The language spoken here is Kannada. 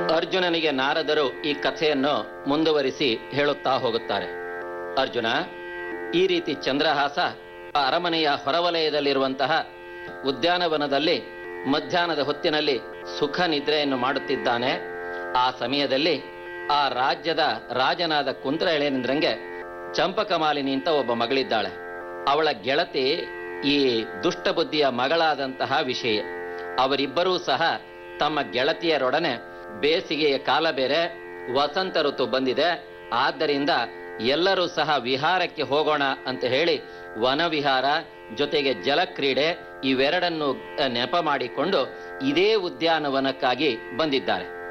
ಅರ್ಜುನನಿಗೆ ನಾರದರು ಈ ಕಥೆಯನ್ನು ಮುಂದುವರಿಸಿ ಹೇಳುತ್ತಾ ಹೋಗುತ್ತಾರೆ ಅರ್ಜುನ ಈ ರೀತಿ ಚಂದ್ರಹಾಸ ಆ ಅರಮನೆಯ ಹೊರವಲಯದಲ್ಲಿರುವಂತಹ ಉದ್ಯಾನವನದಲ್ಲಿ ಮಧ್ಯಾಹ್ನದ ಹೊತ್ತಿನಲ್ಲಿ ಸುಖ ನಿದ್ರೆಯನ್ನು ಮಾಡುತ್ತಿದ್ದಾನೆ ಆ ಸಮಯದಲ್ಲಿ ಆ ರಾಜ್ಯದ ರಾಜನಾದ ಕುಂತ್ರ ಎಳೆನಿಂದ್ರಂಗೆ ಚಂಪಕಮಾಲಿನಿ ಅಂತ ಒಬ್ಬ ಮಗಳಿದ್ದಾಳೆ ಅವಳ ಗೆಳತಿ ಈ ದುಷ್ಟಬುದ್ಧಿಯ ಮಗಳಾದಂತಹ ವಿಷಯ ಅವರಿಬ್ಬರೂ ಸಹ ತಮ್ಮ ಗೆಳತಿಯರೊಡನೆ ಬೇಸಿಗೆಯ ಕಾಲ ಬೇರೆ ವಸಂತ ಋತು ಬಂದಿದೆ ಆದ್ದರಿಂದ ಎಲ್ಲರೂ ಸಹ ವಿಹಾರಕ್ಕೆ ಹೋಗೋಣ ಅಂತ ಹೇಳಿ ವನವಿಹಾರ ಜೊತೆಗೆ ಜಲಕ್ರೀಡೆ ಇವೆರಡನ್ನು ಅಹ್, ನೆಪ ಮಾಡಿಕೊಂಡು ಇದೇ ಉದ್ಯಾನವನಕ್ಕಾಗಿ ಬಂದಿದ್ದಾರೆ